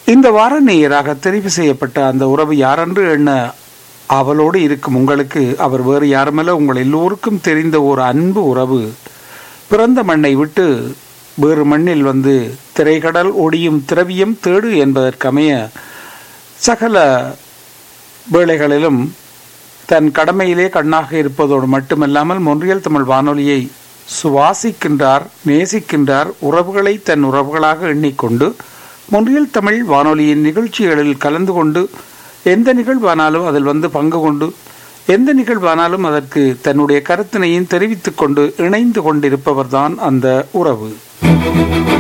இந்த வார நேயராக தெரிவு செய்யப்பட்ட அந்த உறவு யாரென்று எண்ண அவளோடு இருக்கும் உங்களுக்கு அவர் வேறு யாருமல்ல உங்கள் எல்லோருக்கும் தெரிந்த ஒரு அன்பு உறவு பிறந்த மண்ணை விட்டு வேறு மண்ணில் வந்து திரைக்கடல் ஒடியும் திரவியம் தேடு என்பதற்கமைய சகல வேளைகளிலும் தன் கடமையிலே கண்ணாக இருப்பதோடு மட்டுமல்லாமல் மொன்றியல் தமிழ் வானொலியை சுவாசிக்கின்றார் நேசிக்கின்றார் உறவுகளை தன் உறவுகளாக எண்ணிக்கொண்டு மொன்றியல் தமிழ் வானொலியின் நிகழ்ச்சிகளில் கலந்து கொண்டு எந்த நிகழ்வானாலும் அதில் வந்து பங்கு கொண்டு எந்த நிகழ்வானாலும் அதற்கு தன்னுடைய கருத்தினையும் தெரிவித்துக் கொண்டு இணைந்து கொண்டிருப்பவர்தான் அந்த உறவு